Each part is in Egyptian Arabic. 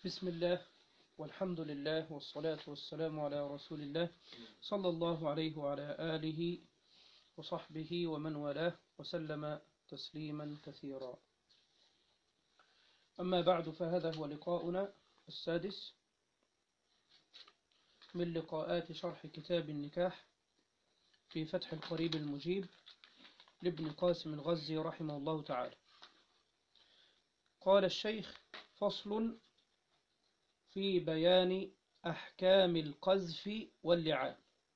بسم الله والحمد لله والصلاة والسلام على رسول الله صلى الله عليه وعلى آله وصحبه ومن والاه وسلم تسليما كثيرا أما بعد فهذا هو لقاؤنا السادس من لقاءات شرح كتاب النكاح في فتح القريب المجيب لابن قاسم الغزي رحمه الله تعالى قال الشيخ فصل في بيان أحكام القذف واللعان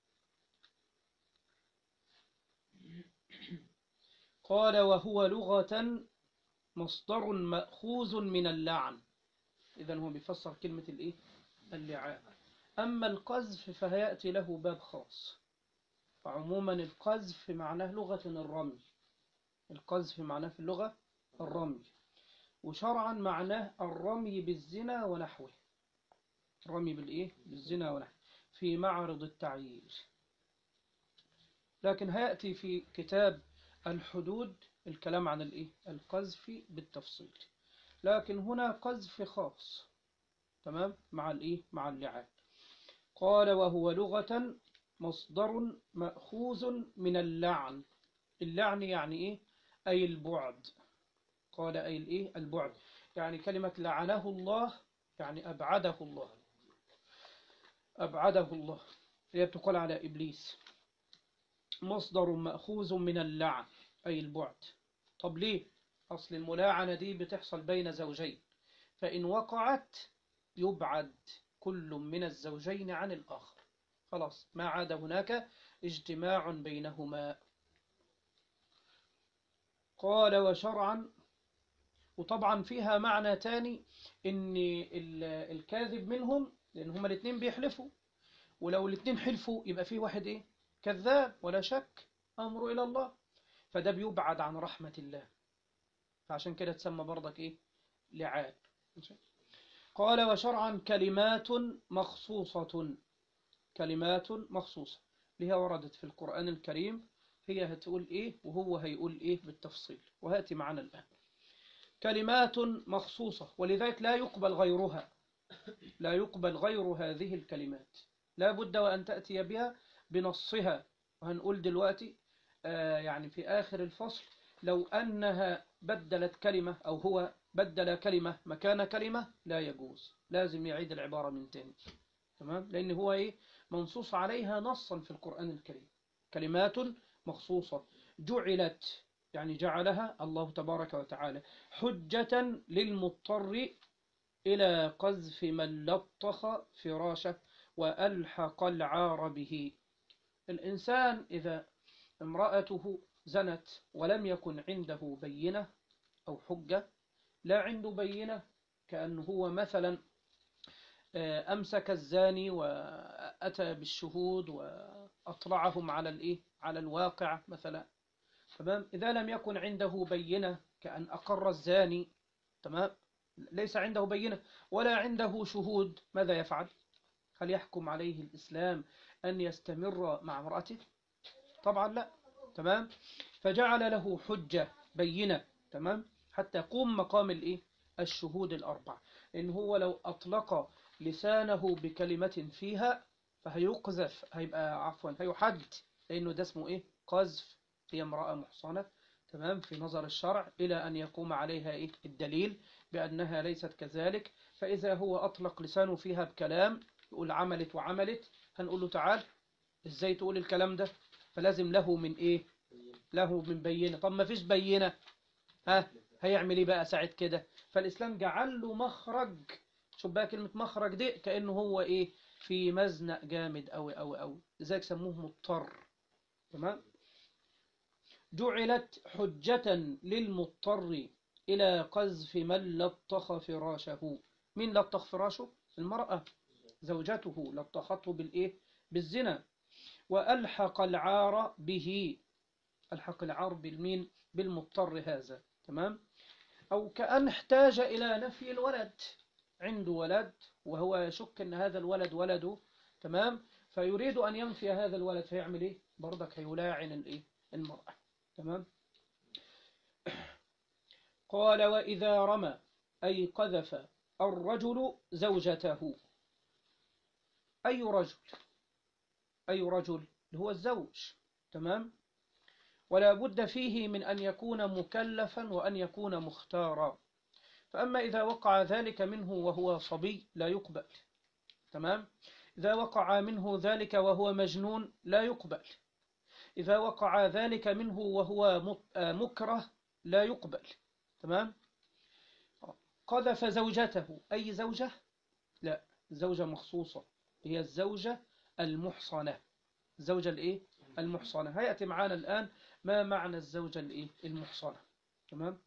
قال وهو لغة مصدر مأخوذ من اللعن إذا هو بيفسر كلمة الإيه؟ اللعان أما القذف فهيأتي له باب خاص فعموما القذف معناه لغة الرمي القذف معناه في اللغة الرمي وشرعا معناه الرمي بالزنا ونحوه الرمي بالإيه؟ بالزنا ونحوه في معرض التعيير لكن هيأتي في كتاب الحدود الكلام عن الإيه؟ القذف بالتفصيل لكن هنا قذف خاص تمام مع الإيه؟ مع اللعان قال وهو لغة مصدر مأخوذ من اللعن اللعن يعني إيه؟ أي البعد قال أي الإيه؟ البعد يعني كلمة لعنه الله يعني أبعده الله أبعده الله هي بتقال على إبليس مصدر مأخوذ من اللعن أي البعد طب ليه؟ أصل الملاعنة دي بتحصل بين زوجين فإن وقعت يبعد كل من الزوجين عن الآخر خلاص ما عاد هناك اجتماع بينهما قال وشرعا وطبعا فيها معنى تاني ان الكاذب منهم لان هما الاثنين بيحلفوا ولو الاثنين حلفوا يبقى في واحد ايه كذاب ولا شك امره الى الله فده بيبعد عن رحمة الله فعشان كده تسمى برضك ايه لعان قال وشرعا كلمات مخصوصة كلمات مخصوصة لها وردت في القرآن الكريم هي هتقول ايه وهو هيقول ايه بالتفصيل وهاتي معنا الآن كلمات مخصوصة ولذلك لا يقبل غيرها لا يقبل غير هذه الكلمات لا بد وأن تأتي بها بنصها وهنقول دلوقتي آه يعني في آخر الفصل لو أنها بدلت كلمة أو هو بدل كلمة مكان كلمة لا يجوز لازم يعيد العبارة من تاني تمام لأن هو إيه منصوص عليها نصا في القرآن الكريم كلمات مخصوصة جعلت يعني جعلها الله تبارك وتعالى حجة للمضطر إلى قذف من لطخ فراشه وألحق العار به الإنسان إذا امرأته زنت ولم يكن عنده بينة أو حجة لا عنده بينة كأنه هو مثلا أمسك الزاني وأتى بالشهود وأطلعهم على الإيه على الواقع مثلا تمام إذا لم يكن عنده بينة كأن أقر الزاني تمام ليس عنده بينة ولا عنده شهود ماذا يفعل هل يحكم عليه الإسلام أن يستمر مع امرأته طبعا لا تمام فجعل له حجة بينة تمام حتى يقوم مقام الإيه الشهود الأربع إن هو لو أطلق لسانه بكلمة فيها فهيقذف هيبقى عفوا هيحد لأنه ده اسمه إيه قذف هي امرأة محصنة تمام في نظر الشرع إلى أن يقوم عليها إيه الدليل بأنها ليست كذلك فإذا هو أطلق لسانه فيها بكلام يقول عملت وعملت هنقول له تعال إزاي تقول الكلام ده فلازم له من إيه له من بينة طب ما فيش بينة ها هيعمل إيه بقى ساعة كده فالإسلام جعل له مخرج شوف بقى كلمة مخرج دي كأنه هو إيه في مزنق جامد أوي أوي أوي لذلك سموه مضطر تمام جعلت حجة للمضطر إلى قذف من لطخ فراشه من لطخ فراشه المرأة زوجته لطخته بالإيه بالزنا وألحق العار به ألحق العار بالمين بالمضطر هذا تمام أو كأن احتاج إلى نفي الولد عنده ولد وهو يشك أن هذا الولد ولده تمام فيريد أن ينفي هذا الولد فيعمل إيه برضك هيلاعن الإيه المرأة تمام قال وإذا رمى أي قذف الرجل زوجته أي رجل أي رجل هو الزوج تمام ولا بد فيه من أن يكون مكلفا وأن يكون مختارا فأما إذا وقع ذلك منه وهو صبي لا يقبل تمام إذا وقع منه ذلك وهو مجنون لا يقبل إذا وقع ذلك منه وهو مكره لا يقبل تمام قذف زوجته أي زوجة لا زوجة مخصوصة هي الزوجة المحصنة الزوجة الإيه المحصنة هيأتي معانا الآن ما معنى الزوجة الإيه المحصنة تمام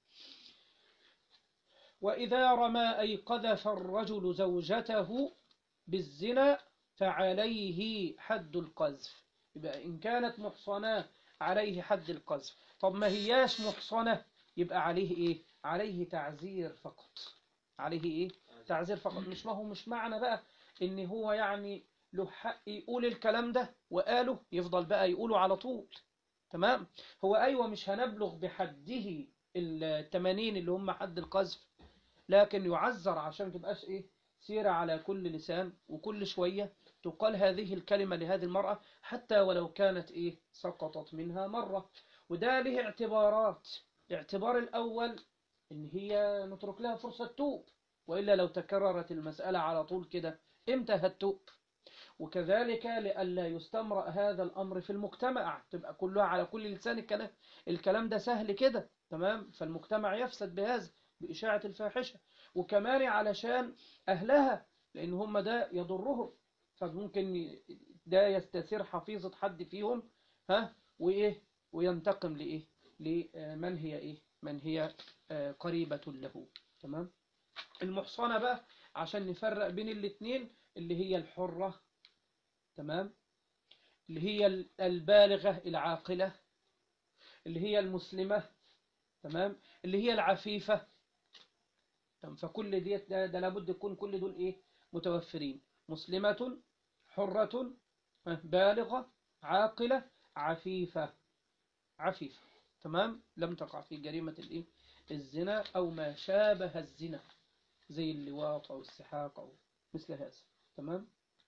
وإذا رمى أي قذف الرجل زوجته بالزنا فعليه حد القذف يبقى إن كانت محصنة عليه حد القذف طب ما هياش محصنة يبقى عليه إيه عليه تعزير فقط عليه إيه تعزير فقط مش ما هو مش معنى بقى إن هو يعني له حق يقول الكلام ده وقاله يفضل بقى يقوله على طول تمام هو أيوة مش هنبلغ بحده التمانين اللي هم حد القذف لكن يعذر عشان تبقاش إيه سيرة على كل لسان وكل شوية تقال هذه الكلمة لهذه المرأة حتى ولو كانت إيه سقطت منها مرة وده له اعتبارات الاعتبار الأول إن هي نترك لها فرصة توب وإلا لو تكررت المسألة على طول كده إمتى هتوب وكذلك لئلا يستمرأ هذا الأمر في المجتمع تبقى كلها على كل لسان الكلام الكلام ده سهل كده تمام فالمجتمع يفسد بهذا بإشاعة الفاحشة وكمان علشان أهلها لأن هم ده يضرهم فممكن ده يستثير حفيظة حد فيهم ها وإيه وينتقم لإيه لمن هي إيه من هي قريبة له تمام المحصنة بقى عشان نفرق بين الاثنين اللي هي الحرة تمام اللي هي البالغة العاقلة اللي هي المسلمة تمام اللي هي العفيفة تمام فكل ديت ده, ده لابد يكون كل دول ايه متوفرين مسلمة حرة بالغة عاقلة عفيفة عفيفة تمام لم تقع في جريمة الايه الزنا او ما شابه الزنا زي اللواط او السحاق او مثل هذا تمام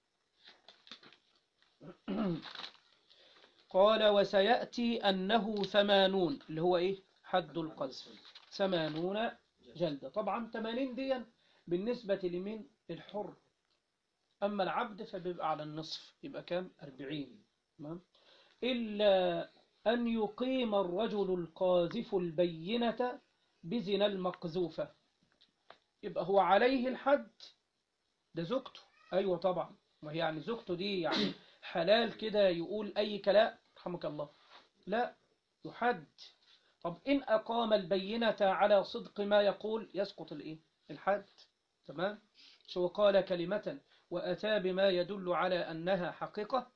قال وسيأتي أنه ثمانون اللي هو إيه حد القذف ثمانون جلدة طبعا ثمانين دي بالنسبة لمن الحر أما العبد فبيبقى على النصف يبقى كام أربعين تمام إلا أن يقيم الرجل القاذف البينة بزنا المقذوفة يبقى هو عليه الحد ده زوجته أيوة طبعا ما هي يعني زوجته دي يعني حلال كده يقول أي كلام رحمك الله لا يحد طب إن أقام البينة على صدق ما يقول يسقط الإيه الحد تمام شو قال كلمة وأتى بما يدل على أنها حقيقة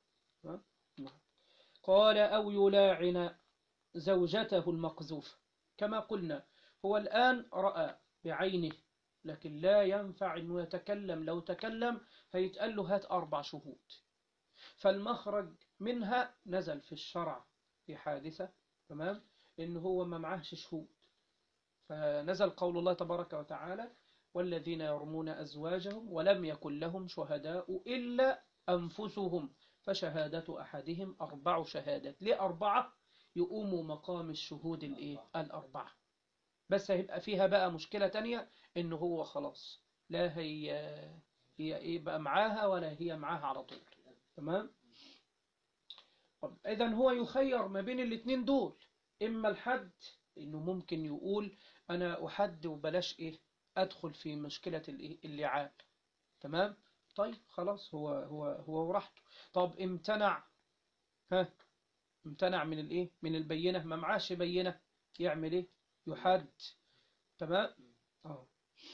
قال أو يلاعن زوجته المقذوف كما قلنا هو الآن رأى بعينه لكن لا ينفع أنه يتكلم لو تكلم هيتقال له هات أربع شهود فالمخرج منها نزل في الشرع في حادثة تمام إن هو ما معهش شهود فنزل قول الله تبارك وتعالى والذين يرمون أزواجهم ولم يكن لهم شهداء إلا أنفسهم فشهادة أحدهم أربع شهادات ليه أربعة يقوموا مقام الشهود الإيه؟ الأربعة بس هيبقى فيها بقى مشكلة تانية إن هو خلاص لا هي هي إيه بقى معاها ولا هي معاها على طول تمام طب إذا هو يخير ما بين الاثنين دول إما الحد إنه ممكن يقول أنا أحد وبلاش إيه أدخل في مشكلة الإيه اللعان تمام طيب خلاص هو هو هو وراحته طب امتنع ها امتنع من الايه من البينة ما معاش بينة يعمل ايه يحد تمام اه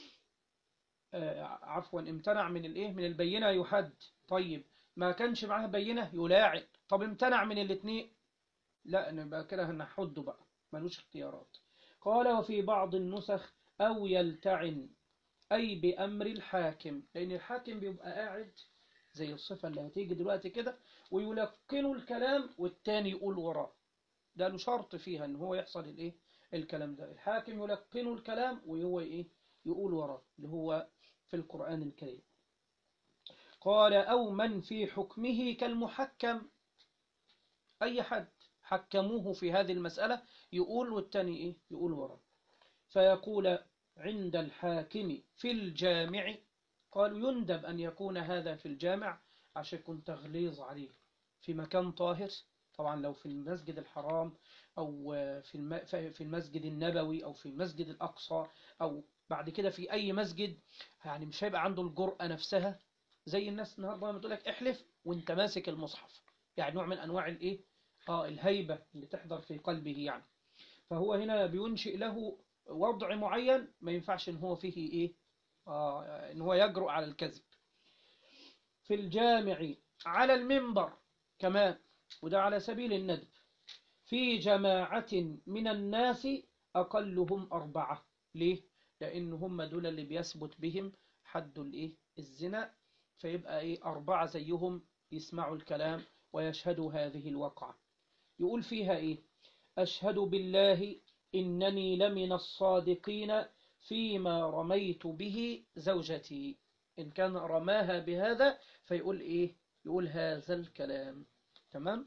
عفوا امتنع من الايه من البينة يحد طيب ما كانش معاه بينة يلاعن طب امتنع من الاثنين لا نبقى كده هنحده بقى ملوش اختيارات قال وفي بعض النسخ أو يلتعن أي بأمر الحاكم لأن الحاكم بيبقى قاعد زي الصفة اللي هتيجي دلوقتي كده ويلقنوا الكلام والتاني يقول وراه ده له شرط فيها ان هو يحصل الايه الكلام ده الحاكم يلقنوا الكلام وهو ايه يقول وراه اللي هو القرآن الكريم قال أو من في حكمه كالمحكم أي حد حكموه في هذه المسألة يقول والتاني إيه يقول ورا فيقول عند الحاكم في الجامع قالوا يندب أن يكون هذا في الجامع عشان يكون تغليظ عليه في مكان طاهر طبعا لو في المسجد الحرام أو في الم- في المسجد النبوي أو في المسجد الأقصى أو بعد كده في أي مسجد يعني مش هيبقى عنده الجرأة نفسها زي الناس النهارده لما تقول لك احلف وانت ماسك المصحف يعني نوع من أنواع الإيه آه الهيبة اللي تحضر في قلبه يعني فهو هنا بينشئ له وضع معين ما ينفعش ان هو فيه ايه آه ان هو يجرؤ على الكذب في الجامع على المنبر كمان وده على سبيل الندب في جماعة من الناس أقلهم أربعة ليه؟ لأن هم دول اللي بيثبت بهم حد الإيه؟ الزنا فيبقى إيه أربعة زيهم يسمعوا الكلام ويشهدوا هذه الوقعة يقول فيها إيه أشهد بالله إنني لمن الصادقين فيما رميت به زوجتي إن كان رماها بهذا فيقول إيه يقول هذا الكلام تمام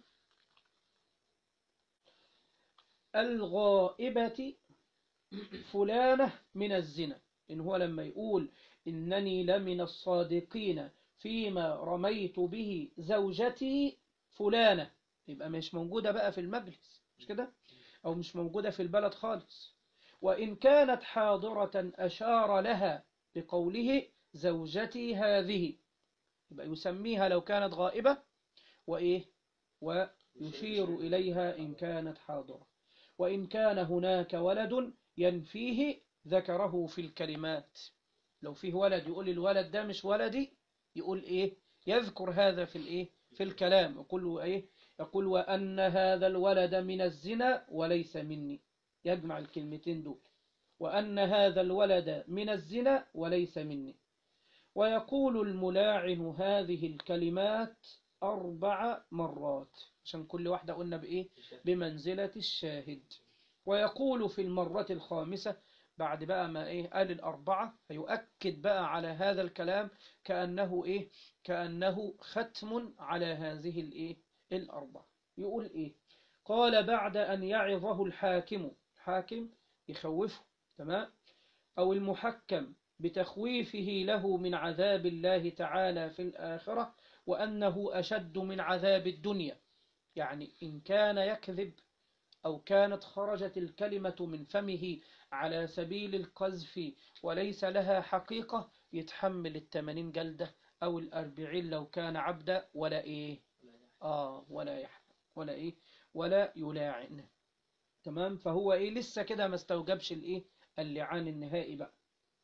الغائبة فلانة من الزنا إن هو لما يقول إنني لمن الصادقين فيما رميت به زوجتي فلانة يبقى مش موجودة بقى في المجلس مش كده أو مش موجودة في البلد خالص وإن كانت حاضرة أشار لها بقوله زوجتي هذه يبقى يسميها لو كانت غائبة وإيه ويشير إليها إن كانت حاضرة وإن كان هناك ولد ينفيه ذكره في الكلمات لو فيه ولد يقول الولد ده مش ولدي يقول إيه يذكر هذا في الإيه في الكلام يقول له إيه يقول وأن هذا الولد من الزنا وليس مني يجمع الكلمتين دول وأن هذا الولد من الزنا وليس مني ويقول الملاعن هذه الكلمات أربع مرات عشان كل واحدة قلنا بإيه بمنزلة الشاهد ويقول في المرة الخامسة بعد بقى ما إيه قال الأربعة فيؤكد بقى على هذا الكلام كأنه إيه كأنه ختم على هذه الإيه الأربعة يقول إيه قال بعد أن يعظه الحاكم الحاكم يخوفه تمام أو المحكم بتخويفه له من عذاب الله تعالى في الآخرة وأنه أشد من عذاب الدنيا يعني إن كان يكذب أو كانت خرجت الكلمة من فمه على سبيل القذف وليس لها حقيقة يتحمل التمانين جلدة أو الأربعين لو كان عبدا ولا إيه آه ولا يح ولا إيه ولا يلاعن تمام فهو إيه لسه كده ما استوجبش الإيه اللعان النهائي بقى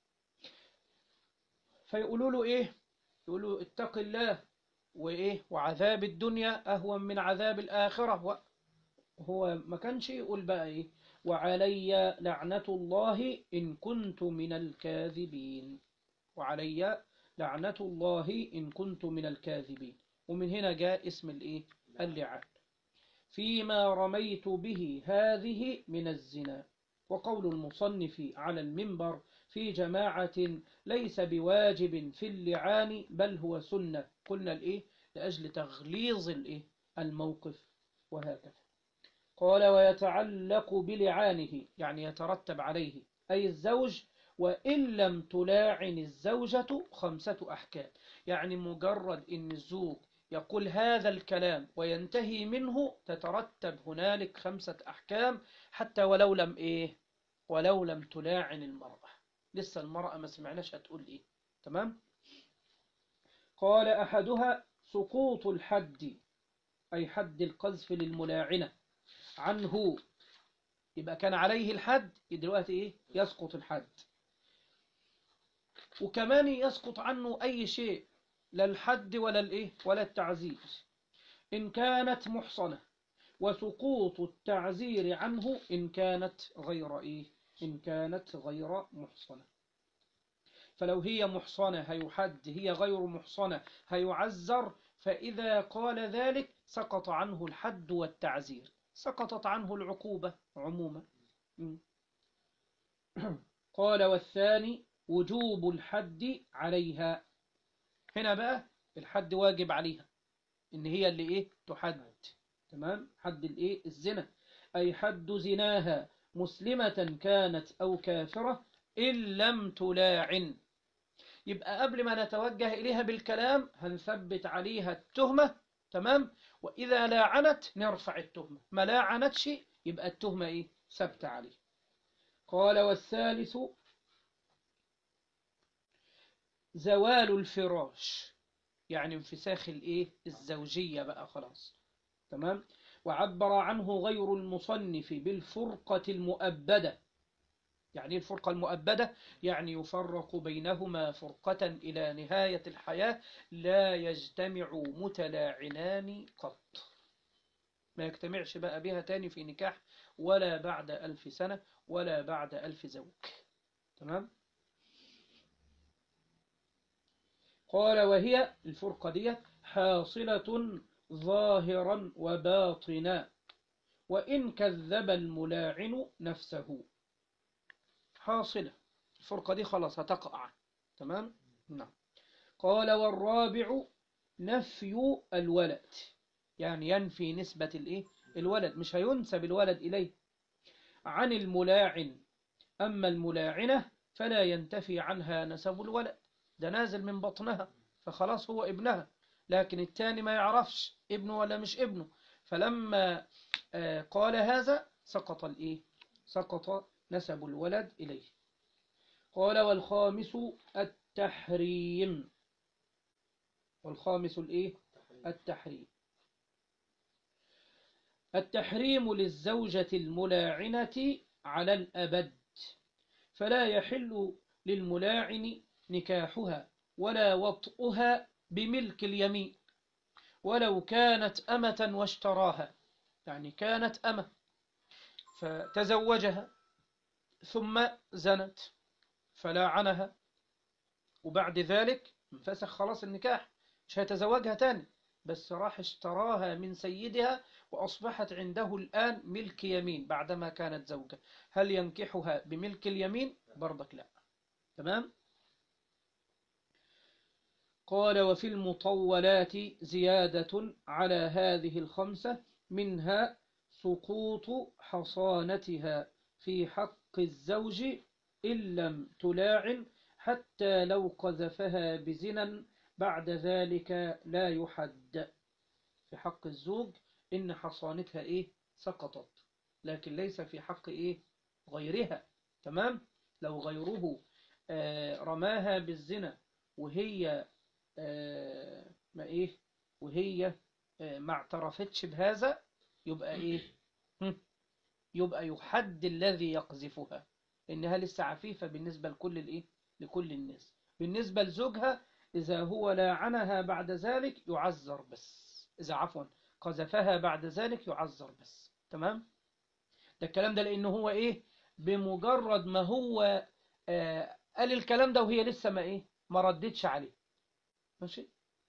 فيقولوا له إيه يقولوا اتق الله وإيه وعذاب الدنيا أهون من عذاب الآخرة هو ما كانش يقول بقى إيه وعلي لعنة الله إن كنت من الكاذبين وعلي لعنة الله إن كنت من الكاذبين ومن هنا جاء اسم الإيه اللعان فيما رميت به هذه من الزنا وقول المصنف على المنبر في جماعة ليس بواجب في اللعان بل هو سنة قلنا الإيه لأجل تغليظ الإيه الموقف وهكذا قال ويتعلق بلعانه يعني يترتب عليه أي الزوج وإن لم تلاعن الزوجة خمسة أحكام يعني مجرد إن الزوج يقول هذا الكلام وينتهي منه تترتب هنالك خمسة أحكام حتى ولو لم إيه ولو لم تلاعن المرأة لسه المرأة ما سمعناش هتقول إيه تمام قال أحدها سقوط الحد أي حد القذف للملاعنة عنه يبقى كان عليه الحد دلوقتي إيه يسقط الحد وكمان يسقط عنه أي شيء لا الحد ولا الإيه ولا التعزير إن كانت محصنة وسقوط التعزير عنه إن كانت غير إيه إن كانت غير محصنة فلو هي محصنة هيحد هي غير محصنة هيعزر فإذا قال ذلك سقط عنه الحد والتعزير سقطت عنه العقوبة عموما قال والثاني وجوب الحد عليها هنا بقى الحد واجب عليها إن هي اللي إيه تحد تمام حد الإيه الزنا أي حد زناها مسلمة كانت أو كافرة إن لم تلاعن يبقى قبل ما نتوجه إليها بالكلام هنثبت عليها التهمة تمام وإذا لاعنت نرفع التهمة ما لاعنتش يبقى التهمة إيه ثبت عليه قال والثالث زوال الفراش يعني انفساخ الإيه الزوجية بقى خلاص تمام وعبر عنه غير المصنف بالفرقة المؤبدة يعني الفرقة المؤبدة يعني يفرق بينهما فرقة إلى نهاية الحياة لا يجتمع متلاعنان قط ما يجتمعش بقى بها تاني في نكاح ولا بعد ألف سنة ولا بعد ألف زوج تمام قال وهي الفرقة دي حاصلة ظاهرا وباطنا وإن كذب الملاعن نفسه حاصلة الفرقة دي خلاص هتقع تمام نعم قال والرابع نفي الولد يعني ينفي نسبة الايه الولد مش هينسب الولد إليه عن الملاعن أما الملاعنة فلا ينتفي عنها نسب الولد ده نازل من بطنها فخلاص هو ابنها لكن التاني ما يعرفش ابنه ولا مش ابنه فلما قال هذا سقط الايه سقط نسب الولد إليه قال والخامس التحريم والخامس الايه التحريم التحريم للزوجة الملاعنة على الأبد فلا يحل للملاعن نكاحها ولا وطئها بملك اليمين ولو كانت أمة واشتراها يعني كانت أمة فتزوجها ثم زنت فلاعنها وبعد ذلك انفسخ خلاص النكاح مش هيتزوجها تاني بس راح اشتراها من سيدها وأصبحت عنده الآن ملك يمين بعدما كانت زوجة هل ينكحها بملك اليمين برضك لا تمام قال وفي المطولات زيادة على هذه الخمسة منها سقوط حصانتها في حق الزوج إن لم تلاعن حتى لو قذفها بزنا بعد ذلك لا يحد في حق الزوج إن حصانتها إيه سقطت لكن ليس في حق إيه غيرها تمام لو غيره آه رماها بالزنا وهي آه ما إيه وهي آه ما اعترفتش بهذا يبقى إيه يبقى يحد الذي يقذفها إنها لسه عفيفة بالنسبة لكل الإيه لكل الناس بالنسبة لزوجها إذا هو لاعنها بعد ذلك يعذر بس إذا عفوا قذفها بعد ذلك يعذر بس تمام ده الكلام ده لأنه هو إيه بمجرد ما هو آه قال الكلام ده وهي لسه ما إيه ما ردتش عليه ماشي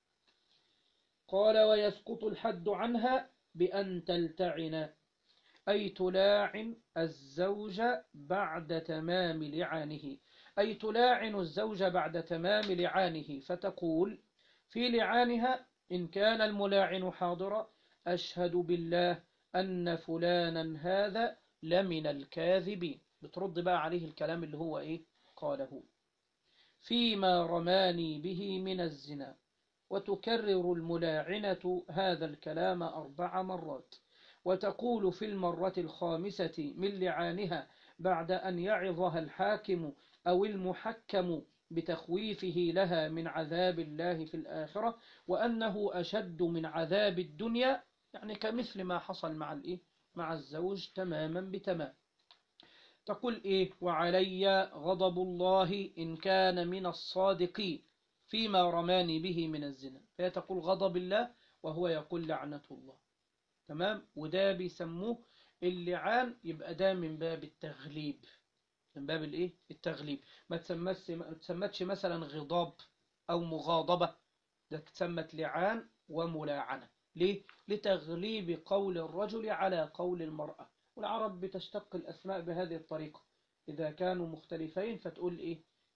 قال ويسقط الحد عنها بأن تلتعن أي تلاعن الزوج بعد تمام لعانه أي تلاعن الزوج بعد تمام لعانه فتقول في لعانها إن كان الملاعن حاضرا أشهد بالله أن فلانا هذا لمن الكاذبين بترد بقى عليه الكلام اللي هو إيه قاله فيما رماني به من الزنا وتكرر الملاعنة هذا الكلام أربع مرات وتقول في المرة الخامسة من لعانها بعد أن يعظها الحاكم أو المحكم بتخويفه لها من عذاب الله في الآخرة وأنه أشد من عذاب الدنيا يعني كمثل ما حصل مع الإيه؟ مع الزوج تماما بتمام تقول إيه وعلي غضب الله إن كان من الصادقين فيما رماني به من الزنا فهي تقول غضب الله وهو يقول لعنة الله تمام وده بيسموه اللعان يبقى ده من باب التغليب من باب الايه التغليب ما تسمتش ما تسمتش مثلا غضاب او مغاضبة ده تسمت لعان وملاعنة ليه لتغليب قول الرجل على قول المرأة والعرب بتشتق الأسماء بهذه الطريقة إذا كانوا مختلفين فتقول إيه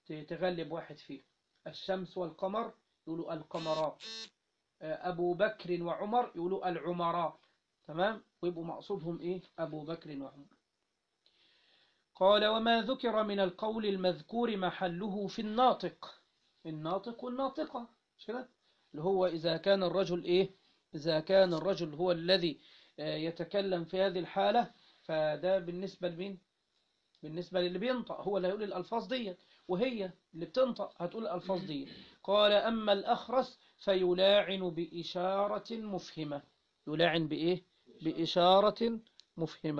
ت- تغلب واحد فيه الشمس والقمر يقولوا القمرات آه، أبو بكر وعمر يقولوا العمراء تمام ويبقوا مقصودهم إيه أبو بكر وعمر قال وما ذكر من القول المذكور محله في الناطق الناطق والناطقة مش كده اللي هو إذا كان الرجل إيه إذا كان الرجل هو الذي آه، يتكلم في هذه الحالة فده بالنسبة لمين بالنسبة للي بينطق هو اللي هيقول الألفاظ دي وهي اللي بتنطق هتقول الألفاظ دي قال أما الأخرس فيلاعن بإشارة مفهمة يلاعن بإيه بإشارة مفهمة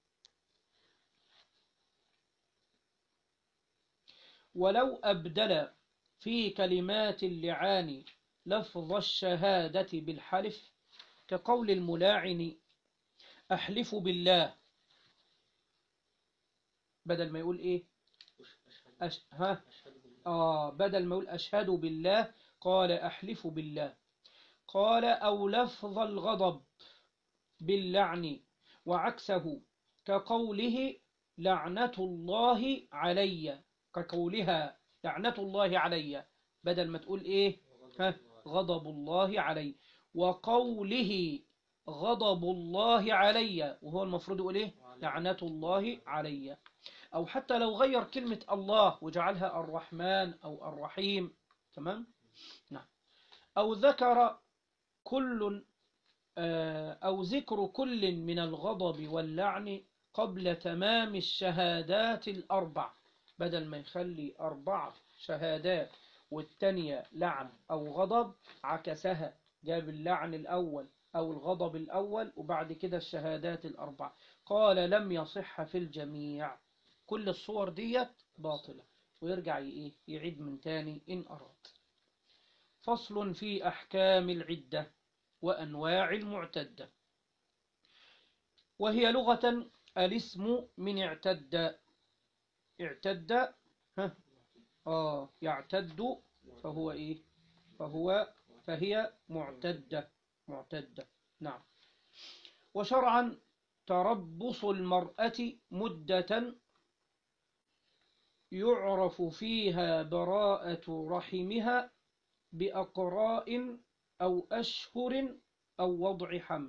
ولو أبدل في كلمات اللعان لفظ الشهادة بالحلف كقول الملاعن أحلف بالله بدل ما يقول إيه أش... ها آه بدل ما يقول أشهد بالله قال أحلف بالله قال أو لفظ الغضب باللعن وعكسه كقوله لعنة الله علي كقولها لعنة الله علي بدل ما تقول إيه ها غضب الله علي وقوله غضب الله علي وهو المفروض يقول إيه لعنة الله علي أو حتى لو غير كلمة الله وجعلها الرحمن أو الرحيم تمام نعم أو ذكر كل آه، أو ذكر كل من الغضب واللعن قبل تمام الشهادات الأربع بدل ما يخلي أربع شهادات والتانية لعن أو غضب عكسها جاب اللعن الأول أو الغضب الأول وبعد كده الشهادات الأربع قال لم يصح في الجميع كل الصور ديت باطلة ويرجع ي- إيه يعيد من تاني إن أراد فصل في أحكام العدة وأنواع المعتدة وهي لغة الاسم من اعتد اعتد ها آه يعتد فهو إيه فهو فهي معتدة معتدة نعم وشرعا تربص المرأة مدة يعرف فيها براءة رحمها بأقراء أو أشهر أو وضع حمل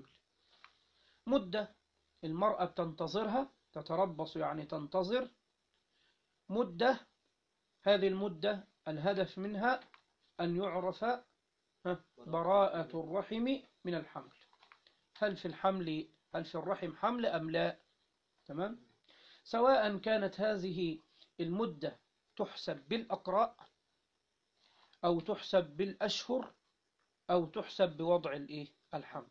مدة المرأة بتنتظرها تتربص يعني تنتظر مدة هذه المدة الهدف منها أن يعرف ها، براءة الرحم من الحمل هل في الحمل هل في الرحم حمل أم لا تمام سواء كانت هذه المدة تحسب بالأقراء أو تحسب بالأشهر أو تحسب بوضع الإيه الحمل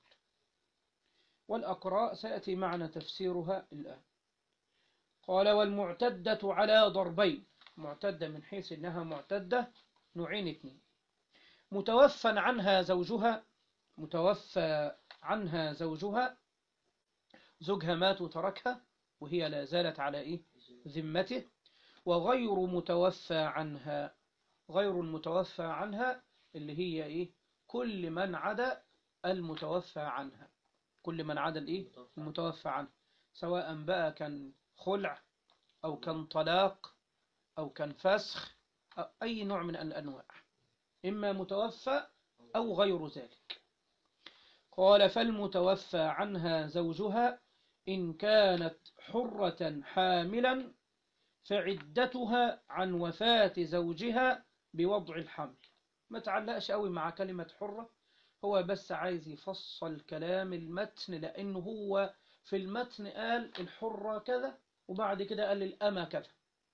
والأقراء سيأتي معنا تفسيرها الآن قال والمعتدة على ضربين معتدة من حيث إنها معتدة نوعين اثنين متوفى عنها زوجها متوفى عنها زوجها زوجها مات وتركها وهي لا زالت على إيه ذمته وغير متوفى عنها غير المتوفى عنها اللي هي إيه كل من عدا المتوفى عنها كل من عدا الإيه المتوفى عنها سواء بقى كان خلع أو كان طلاق أو كان فسخ أو أي نوع من الأنواع إما متوفى أو غير ذلك قال فالمتوفى عنها زوجها إن كانت حرة حاملا فعدتها عن وفاة زوجها بوضع الحمل ما تعلقش قوي مع كلمة حرة هو بس عايز يفصل كلام المتن لأنه هو في المتن قال الحرة كذا وبعد كده قال الأمة كذا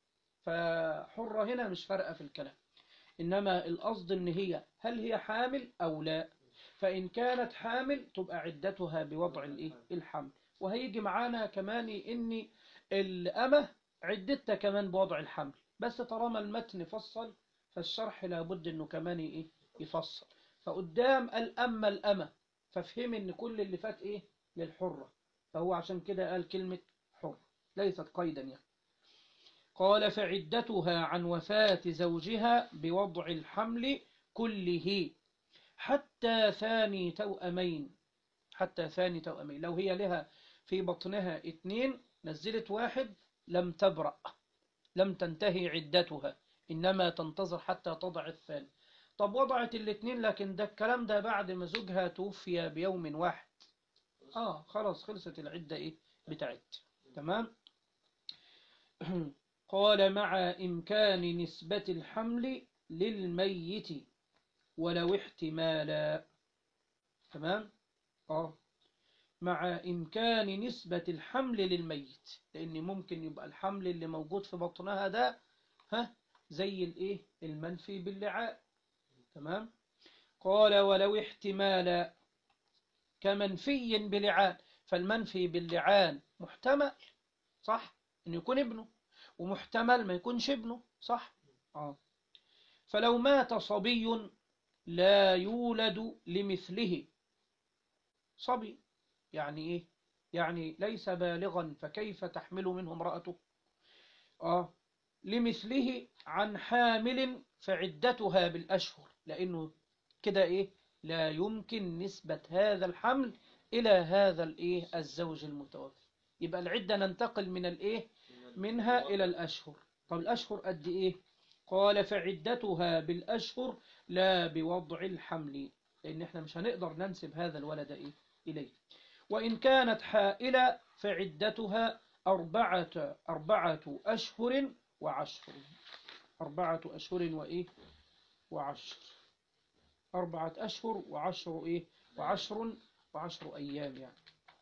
فحرة هنا مش فارقة في الكلام إنما القصد إن هي هل هي حامل أو لا فإن كانت حامل تبقى عدتها بوضع الإيه؟ الحمل وهيجي معانا كمان إن الأمة عدتها كمان بوضع الحمل بس طالما المتن فصل فالشرح لابد إنه كمان إيه؟ يفصل فقدام الأمة الأمة ففهم إن كل اللي فات إيه للحرة فهو عشان كده قال كلمة حر ليست قيدا يعني قال فعدتها عن وفاة زوجها بوضع الحمل كله حتى ثاني توأمين حتى ثاني توأمين لو هي لها في بطنها اثنين نزلت واحد لم تبرأ لم تنتهي عدتها إنما تنتظر حتى تضع الثاني طب وضعت الاثنين لكن ده الكلام ده بعد ما زوجها توفي بيوم واحد اه خلاص خلصت العدة ايه بتاعت تمام قال مع إمكان نسبة الحمل للميت ولو احتمالا تمام اه مع إمكان نسبة الحمل للميت لأن ممكن يبقى الحمل اللي موجود في بطنها ده ها زي الايه المنفي باللعاء تمام قال ولو احتمالا كمنفي بلعان فالمنفي باللعان محتمل صح أن يكون ابنه ومحتمل ما يكونش ابنه صح آه. فلو مات صبي لا يولد لمثله صبي يعني إيه يعني ليس بالغا فكيف تحمل منه امرأته آه لمثله عن حامل فعدتها بالأشهر لأنه كده إيه لا يمكن نسبة هذا الحمل إلى هذا الإيه الزوج المتوفى يبقى العدة ننتقل من الإيه منها إلى الأشهر طب الأشهر قد إيه قال فعدتها بالأشهر لا بوضع الحمل لأن إحنا مش هنقدر ننسب هذا الولد إيه إليه وإن كانت حائلة فعدتها أربعة, أربعة أشهر وعشر أربعة أشهر وإيه وعشر أربعة أشهر وعشر إيه وعشر وعشر أيام يعني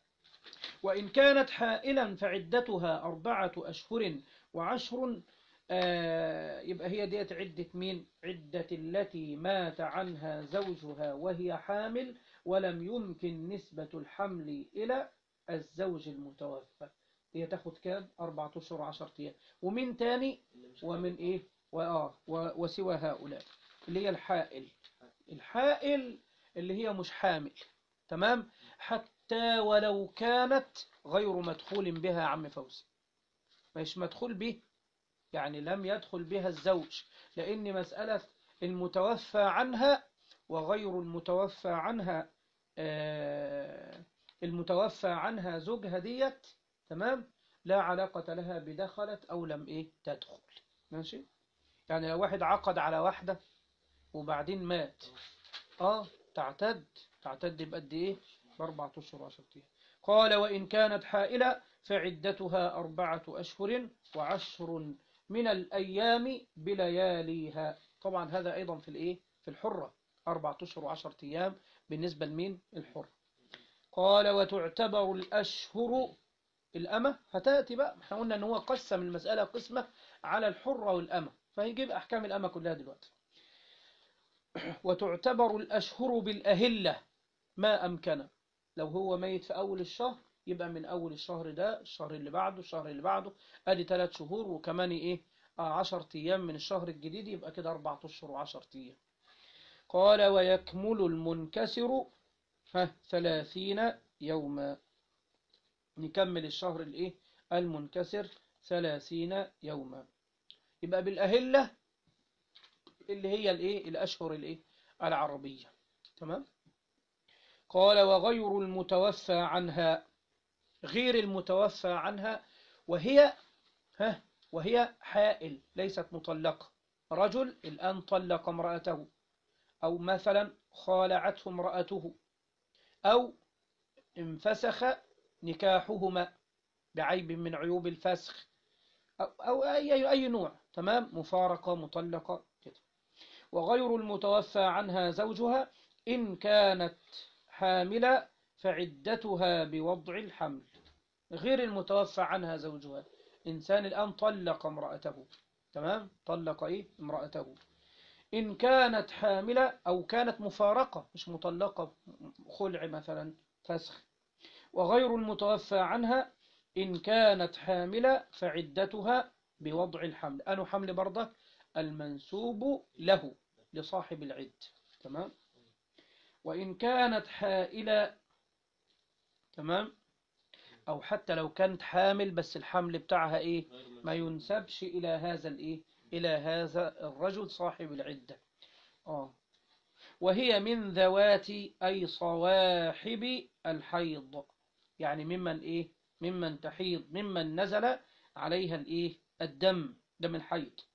وإن كانت حائلا فعدتها أربعة أشهر وعشر آه يبقى هي ديت عدة مين عدة التي مات عنها زوجها وهي حامل ولم يمكن نسبة الحمل إلى الزوج المتوفى هي تاخد كام أربعة أشهر وعشر أيام ومن تاني ومن إيه وآه وسوى هؤلاء اللي هي الحائل الحائل اللي هي مش حامل تمام حتى ولو كانت غير مدخول بها عم فوزي مش مدخول به يعني لم يدخل بها الزوج لأن مسألة المتوفى عنها وغير المتوفى عنها آه المتوفى عنها زوجها ديت تمام لا علاقة لها بدخلت أو لم إيه تدخل ماشي يعني لو واحد عقد على واحدة وبعدين مات اه تعتد تعتد بقد ايه باربعة اشهر وعشرة ايام قال وان كانت حائلة فعدتها أربعة أشهر وعشر من الأيام بلياليها طبعا هذا أيضا في الإيه في الحرة أربعة أشهر وعشرة أيام بالنسبة لمين الحر قال وتعتبر الأشهر الأمة هتأتي بقى احنا قلنا أن هو قسم المسألة قسمة على الحرة والأمة فهيجيب أحكام الأمة كلها دلوقتي وتعتبر الأشهر بالأهلة ما أمكن لو هو ميت في أول الشهر يبقى من أول الشهر ده الشهر اللي بعده الشهر اللي بعده أدي ثلاث شهور وكمان إيه عشر أيام من الشهر الجديد يبقى كده أربعة أشهر وعشر أيام قال ويكمل المنكسر ها ثلاثين يوما نكمل الشهر الإيه المنكسر ثلاثين يوما يبقى بالأهلة اللي هي الإيه الأشهر الإيه العربية تمام قال وغير المتوفى عنها غير المتوفى عنها وهي ها وهي حائل ليست مطلقة رجل الآن طلق امرأته أو مثلا خالعته امرأته أو انفسخ نكاحهما بعيب من عيوب الفسخ أو, أو أي, أي نوع تمام مفارقة مطلقة كده وغير المتوفى عنها زوجها إن كانت حاملة فعدتها بوضع الحمل غير المتوفى عنها زوجها إنسان الآن طلق امرأته تمام طلق إيه امرأته إن كانت حاملة أو كانت مفارقة مش مطلقة خلع مثلا فسخ وغير المتوفى عنها إن كانت حاملة فعدتها بوضع الحمل أنه حمل برضك المنسوب له لصاحب العد تمام وإن كانت حائلة تمام أو حتى لو كانت حامل بس الحمل بتاعها إيه ما ينسبش إلى هذا الإيه إلى هذا الرجل صاحب العدة آه وهي من ذوات أي صواحب الحيض يعني ممن إيه ممن تحيض ممن نزل عليها الإيه الدم دم الحيض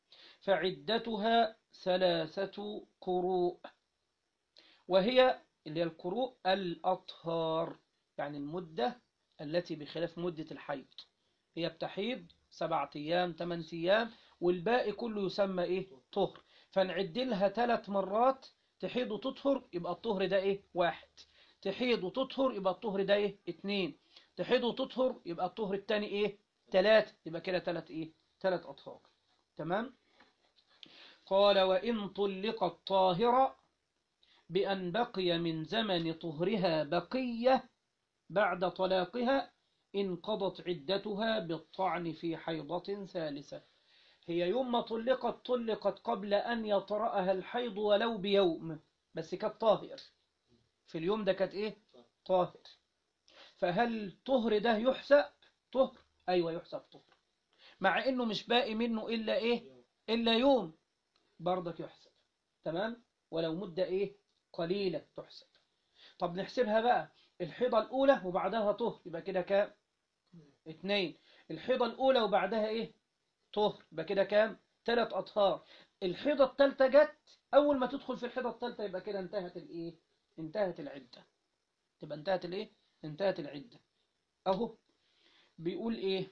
فعدتها ثلاثة قروء وهي اللي هي القروء الأطهار يعني المدة التي بخلاف مدة الحيض هي بتحيض سبعة أيام ثمان أيام والباقي كله يسمى إيه طهر فنعد لها ثلاث مرات تحيض وتطهر يبقى الطهر ده إيه واحد تحيض وتطهر يبقى الطهر ده إيه اتنين تحيض وتطهر يبقى الطهر التاني إيه تلاتة يبقى كده تلات إيه تلات أطهار تمام قال وإن طلقت طاهرة بأن بقي من زمن طهرها بقية بعد طلاقها انقضت عدتها بالطعن في حيضة ثالثة هي يوم ما طلقت طلقت قبل أن يطرأها الحيض ولو بيوم بس كانت طاهر في اليوم ده كانت إيه طاهر فهل طهر ده يحسب طهر أيوة يحسب طهر مع إنه مش باقي منه إلا إيه إلا يوم برضك يحسب تمام ولو مدة إيه قليلة تحسب طب نحسبها بقى الحيضة الأولى وبعدها طهر يبقى كده كام اتنين الحيضة الأولى وبعدها إيه طهر يبقى كده كام تلات أطهار الحيضة التالتة جت أول ما تدخل في الحيضة التالتة يبقى كده انتهت الإيه انتهت العدة تبقى انتهت الإيه انتهت العدة أهو بيقول إيه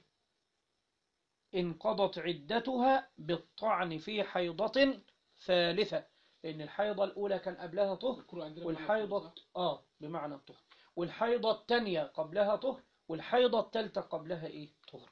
انقضت عدتها بالطعن في حيضة ثالثة لأن الحيضة الأولى كان قبلها طهر والحيضة آه بمعنى الطهر والحيضة الثانية قبلها طهر والحيضة الثالثة قبلها إيه طهر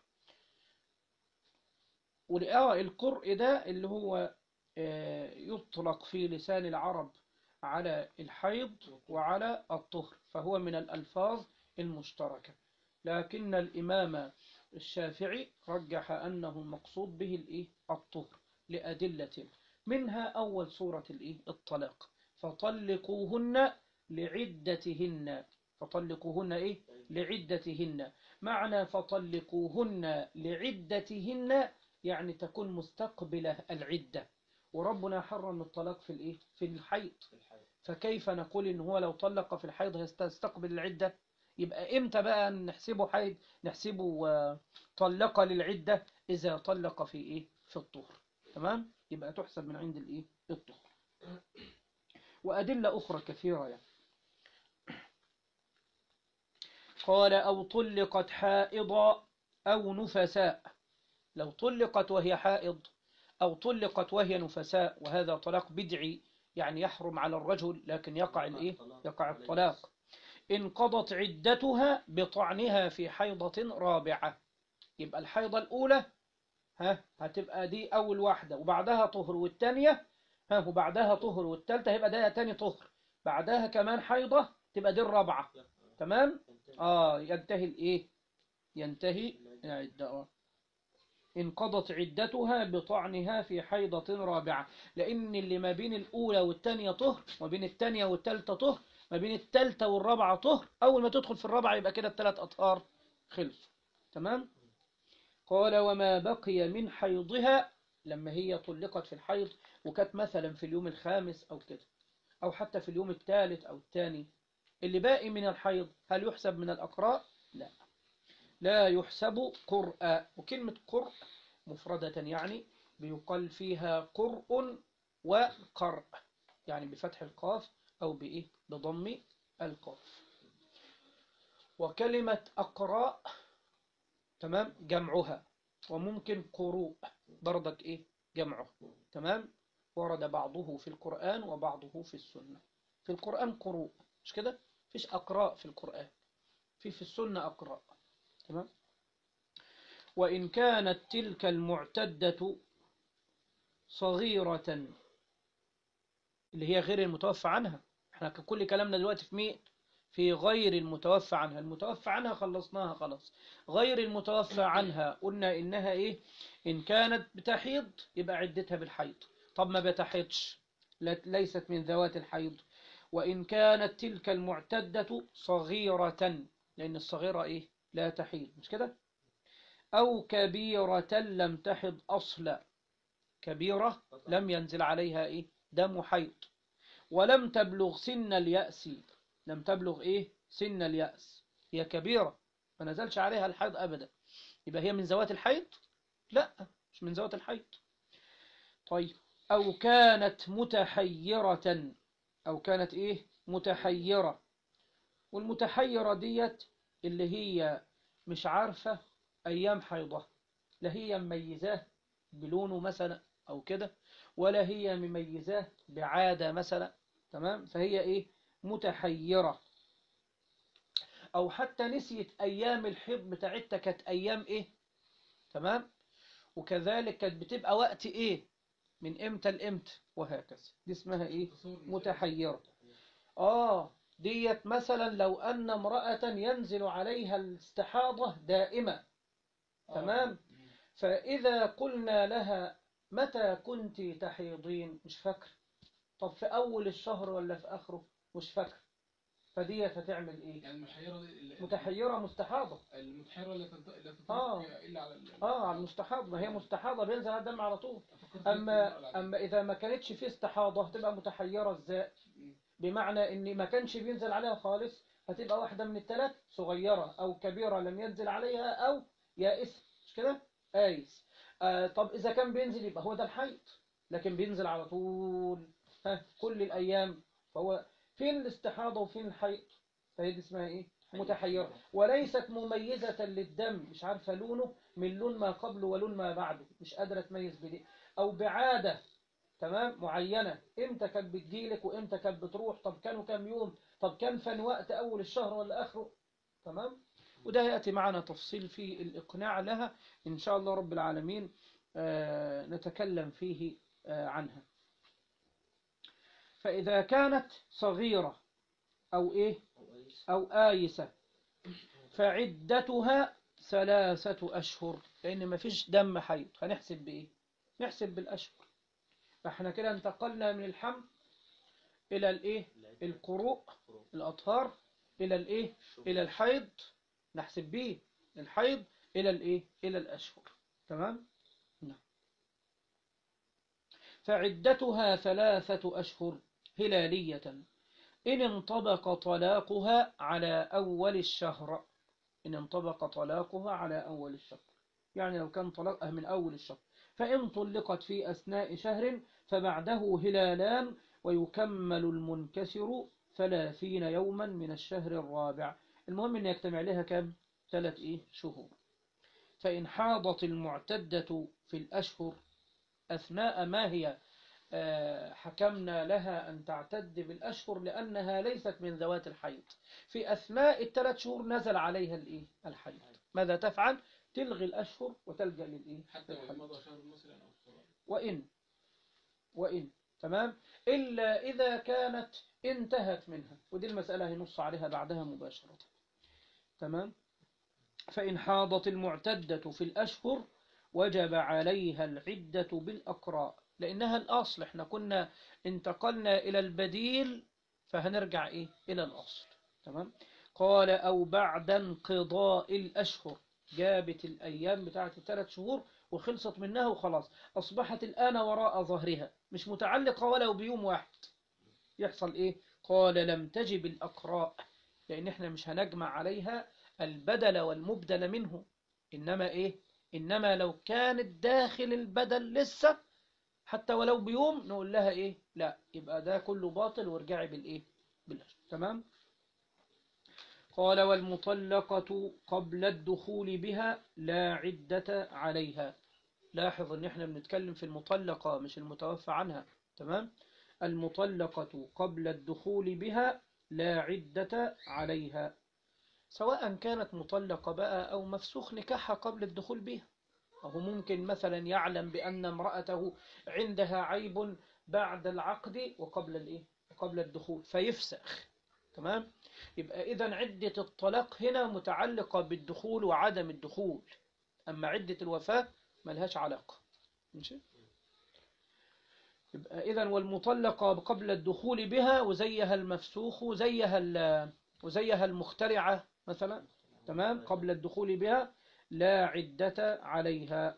والآه القرء ده اللي هو آه يطلق في لسان العرب على الحيض وعلى الطهر فهو من الألفاظ المشتركة لكن الإمام الشافعي رجح أنه المقصود به الإيه الطهر لأدلة منها أول سورة الإيه الطلاق فطلقوهن لعدتهن فطلقوهن إيه لعدتهن معنى فطلقوهن لعدتهن يعني تكون مستقبلة العدة وربنا حرم الطلاق في الإيه في الحيض فكيف نقول إن هو لو طلق في الحيض هيستقبل العدة يبقى إمتى بقى نحسبه حيض نحسبه طلق للعدة إذا طلق في إيه في الطهر تمام يبقى تحسب من عند الإيه الطهر وأدلة أخرى كثيرة يعني قال أو طلقت حائضا أو نفساء لو طلقت وهي حائض أو طلقت وهي نفساء وهذا طلاق بدعي يعني يحرم على الرجل لكن يقع الإيه يقع الطلاق انقضت عدتها بطعنها في حيضة رابعة يبقى الحيضة الأولى ها هتبقى دي أول واحدة وبعدها طهر والتانية ها وبعدها طهر والتالتة هيبقى ده تاني طهر بعدها كمان حيضة تبقى دي الرابعة تمام آه ينتهي الإيه ينتهي العدة آه انقضت عدتها بطعنها في حيضة رابعة لأن اللي ما بين الأولى والتانية طهر وما بين التانية والتالتة طهر ما بين التالتة والرابعة طهر أول ما تدخل في الرابعة يبقى كده التلات أطهار خلص تمام قال وما بقي من حيضها لما هي طلقت في الحيض وكانت مثلا في اليوم الخامس أو كده أو حتى في اليوم الثالث أو الثاني اللي باقي من الحيض هل يحسب من الأقراء؟ لا لا يحسب قرء وكلمة قرء مفردة يعني بيقال فيها قرء وقرء يعني بفتح القاف أو بإيه بضم القاف وكلمة أقراء تمام جمعها وممكن قروء برضك إيه جمعه تمام ورد بعضه في القرآن وبعضه في السنة في القرآن قروء مش كده فيش أقراء في القرآن في في السنة أقراء تمام وإن كانت تلك المعتدة صغيرة اللي هي غير المتوفى عنها احنا كل كلامنا دلوقتي في مين في غير المتوفى عنها المتوفى عنها خلصناها خلاص غير المتوفى عنها قلنا إنها إيه إن كانت بتحيض يبقى عدتها بالحيض طب ما بتحيضش ليست من ذوات الحيض وإن كانت تلك المعتدة صغيرة لأن الصغيرة إيه لا تحيض مش كده أو كبيرة لم تحض أصلا كبيرة لم ينزل عليها إيه دم حيض ولم تبلغ سن اليأس لم تبلغ إيه سن اليأس هي كبيرة ما نزلش عليها الحيض أبدا يبقى هي من ذوات الحيض لا مش من ذوات الحيض طيب أو كانت متحيرة أو كانت إيه متحيرة والمتحيرة ديت اللي هي مش عارفة أيام حيضة لا هي مميزاه بلونه مثلا أو كده ولا هي مميزاه بعادة مثلا تمام فهي إيه متحيرة أو حتى نسيت أيام الحيض بتاعتها كانت أيام إيه تمام وكذلك كانت بتبقى وقت إيه من إمتى لإمتى وهكذا دي اسمها إيه متحيرة آه ديت مثلا لو أن امرأة ينزل عليها الاستحاضة دائمة تمام فإذا قلنا لها متى كنت تحيضين مش فاكر طب في أول الشهر ولا في آخره مش فاكر فديت هتعمل إيه يعني المحيرة دي- ال- متحيرة مستحاضة المتحيرة لا تنط- لا آه. تنطبق إلا على ال- اه على المستحاضة ما هي مستحاضة بينزل على الدم على طول فكرت اما في المرأة اما اذا ما كانتش فيه استحاضة هتبقى متحيرة ازاي مم. بمعنى ان ما كانش بينزل عليها خالص هتبقى واحدة من الثلاث صغيرة او كبيرة لم ينزل عليها او يائسة مش كده آيس آه طب اذا كان بينزل يبقى هو ده الحيض لكن بينزل على طول ها كل الايام فهو فين الاستحاضة وفين الحيض فهي دي اسمها ايه متحيرة وليست مميزة للدم مش عارفة لونه من لون ما قبله ولون ما بعده مش قادرة تميز بدي أو بعادة تمام معينة امتى كانت بتجيلك وامتى كانت بتروح طب كانوا كام يوم طب كان فن وقت أول الشهر ولا آخره تمام وده يأتي معنا تفصيل في الإقناع لها إن شاء الله رب العالمين آه نتكلم فيه آه عنها فإذا كانت صغيرة أو إيه أو آيسة فعدتها ثلاثة أشهر لأن ما فيش دم حيض هنحسب بإيه نحسب بالأشهر فإحنا كده انتقلنا من الحمل إلى الإيه القروء الأطهار إلى الإيه إلى الحيض نحسب بيه الحيض إلى الإيه إلى الأشهر تمام نعم فعدتها ثلاثة أشهر هلالية إن انطبق طلاقها على أول الشهر إن انطبق طلاقها على أول الشهر يعني لو كان طلاقها من أول الشهر فإن طلقت في أثناء شهر فبعده هلالان ويكمل المنكسر ثلاثين يوما من الشهر الرابع المهم أن يجتمع لها كم ثلاث إيه شهور فإن حاضت المعتدة في الأشهر أثناء ما هي آه، حكمنا لها أن تعتد بالأشهر لأنها ليست من ذوات الحيض في أثناء الثلاث شهور نزل عليها الإيه؟ الحيض ماذا تفعل؟ تلغي الأشهر وتلجأ للإيه؟ حتى لو للحيض. مضى شهر مثلا أو شهر. وإن وإن تمام إلا إذا كانت انتهت منها ودي المسألة هنص عليها بعدها مباشرة تمام فإن حاضت المعتدة في الأشهر وجب عليها العدة بالأقراء لأنها الأصل احنا كنا انتقلنا إلى البديل فهنرجع إيه إلى الأصل تمام قال أو بعد انقضاء الأشهر جابت الأيام بتاعت الثلاث شهور وخلصت منها وخلاص أصبحت الآن وراء ظهرها مش متعلقة ولو بيوم واحد يحصل إيه قال لم تجب الأقراء لأن إحنا مش هنجمع عليها البدل والمبدل منه إنما إيه إنما لو كانت داخل البدل لسه حتى ولو بيوم نقول لها إيه لا يبقى ده كله باطل وارجعي بالإيه بالأشهر تمام قال والمطلقة قبل الدخول بها لا عدة عليها لاحظ ان احنا بنتكلم في المطلقة مش المتوفى عنها تمام المطلقة قبل الدخول بها لا عدة عليها سواء كانت مطلقة بقى أو مفسوخ نكاحها قبل الدخول بها وهو ممكن مثلا يعلم بأن امرأته عندها عيب بعد العقد وقبل الإيه؟ وقبل الدخول فيفسخ تمام يبقى إذا عدة الطلاق هنا متعلقة بالدخول وعدم الدخول أما عدة الوفاة ملهاش علاقة ماشي يبقى إذا والمطلقة قبل الدخول بها وزيها المفسوخ وزيها ال- وزيها المخترعة مثلا تمام قبل الدخول بها لا عدة عليها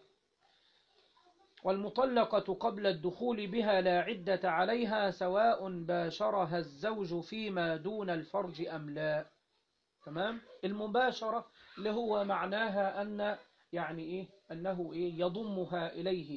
والمطلقة قبل الدخول بها لا عدة عليها سواء باشرها الزوج فيما دون الفرج أم لا تمام المباشرة اللي هو معناها أن يعني إيه أنه إيه يضمها إليه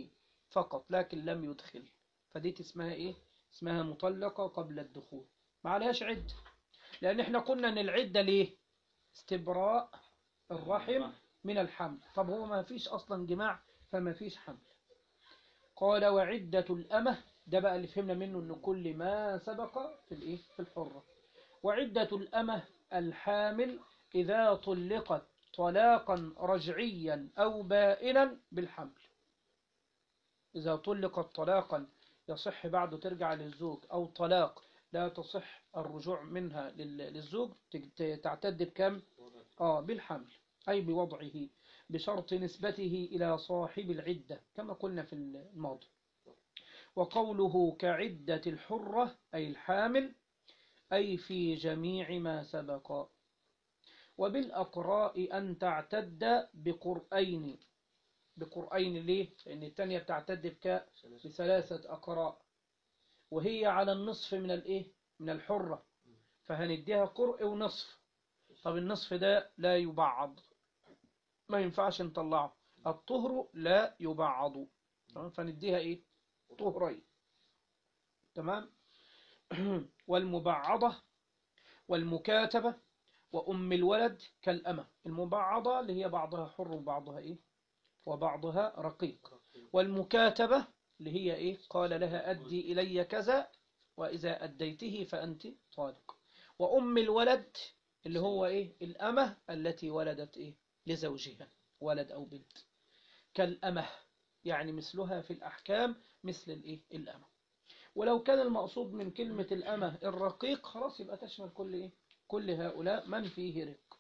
فقط لكن لم يدخل فدي اسمها إيه اسمها مطلقة قبل الدخول ما عليهاش عدة لأن احنا قلنا أن العدة ليه استبراء الرحم من الحمل طب هو ما فيش أصلا جماع فما فيش حمل قال وعدة الأمة ده بقى اللي فهمنا منه أن كل ما سبق في الإيه في الحرة وعدة الأمة الحامل إذا طلقت طلاقا رجعيا أو بائنا بالحمل إذا طلقت طلاقا يصح بعده ترجع للزوج أو طلاق لا تصح الرجوع منها لل- للزوج تج- تعتد بكم آه بالحمل أي بوضعه بشرط نسبته إلى صاحب العدة كما قلنا في الماضي وقوله كعدة الحرة أي الحامل أي في جميع ما سبق وبالأقراء أن تعتد بقرأين بقرأين ليه؟ لأن الثانية بتعتد بك بثلاثة أقراء وهي على النصف من الإيه؟ من الحرة فهنديها قرء ونصف طب النصف ده لا يبعض ما ينفعش نطلعه الطهر لا يبعض تمام فنديها إيه؟ طهرين تمام والمبعضة والمكاتبة وأم الولد كالأمة المبعضة اللي هي بعضها حر وبعضها إيه وبعضها رقيق والمكاتبة اللي هي إيه قال لها أدي إلي كذا وإذا أديته فأنت طالق وأم الولد اللي هو إيه الأمة التي ولدت إيه لزوجها ولد أو بنت كالأمة يعني مثلها في الأحكام مثل الإيه الأمة ولو كان المقصود من كلمة الأمة الرقيق خلاص يبقى تشمل كل إيه كل هؤلاء من فيه رق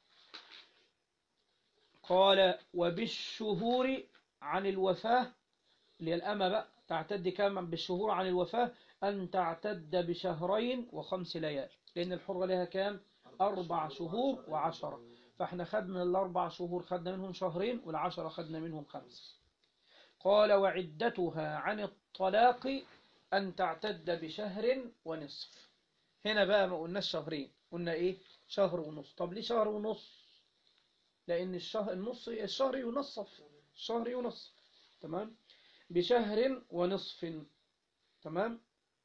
قال وبالشهور عن الوفاة اللي هي الأمة بقى تعتد كما بالشهور عن الوفاة أن تعتد بشهرين وخمس ليال لأن الحرة لها كام أربع شهور وعشرة فاحنا خدنا الأربع شهور خدنا منهم شهرين والعشرة خدنا منهم خمس قال وعدتها عن الطلاق أن تعتد بشهر ونصف هنا بقى ما قلناش شهرين قلنا إيه شهر ونصف طب ليه شهر ونصف لأن الشهر النص الشهر ينصف الشهر ينصف تمام بشهر ونصف تمام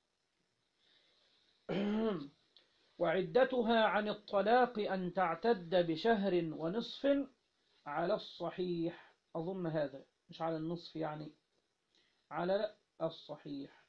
وعدتها عن الطلاق أن تعتد بشهر ونصف على الصحيح أظن هذا مش على النصف يعني على الصحيح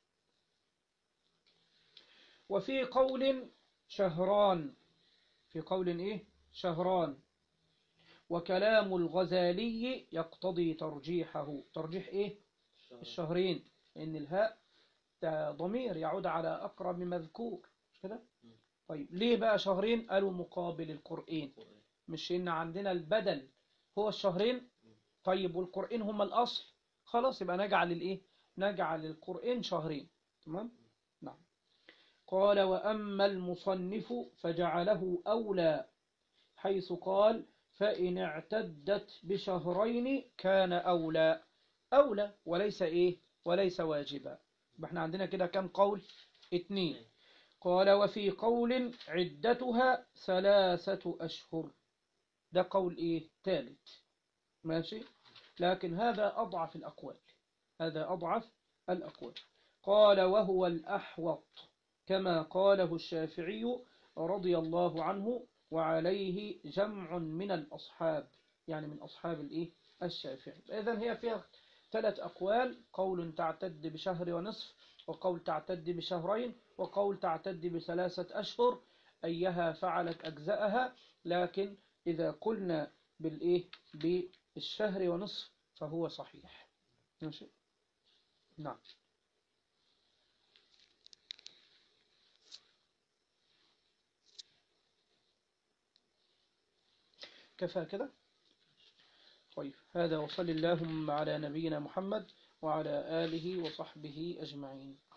وفي قول شهران في قول إيه شهران وكلام الغزالي يقتضي ترجيحه ترجيح إيه الشهرين لأن الهاء ده ضمير يعود على أقرب مذكور مش كده طيب ليه بقى شهرين قالوا مقابل القرآن مش إن عندنا البدل هو الشهرين طيب والقرآن هما الأصل خلاص يبقى نجعل الإيه نجعل القرآن شهرين تمام نعم قال وأما المصنف فجعله أولى حيث قال فإن اعتدت بشهرين كان أولى أولى وليس إيه وليس واجبا يبقى احنا عندنا كده كم قول اتنين قال وفي قول عدتها ثلاثة أشهر ده قول إيه ثالث ماشي لكن هذا أضعف الأقوال هذا أضعف الأقوال قال وهو الأحوط كما قاله الشافعي رضي الله عنه وعليه جمع من الأصحاب يعني من أصحاب الإيه الشافعي إذن هي فيها ثلاث أقوال قول تعتد بشهر ونصف وقول تعتد بشهرين وقول تعتد بثلاثة أشهر أيها فعلت أجزاءها لكن إذا قلنا بالإيه بالشهر ونصف فهو صحيح ماشي نعم كفى كده طيب هذا وصل اللهم على نبينا محمد وعلى آله وصحبه أجمعين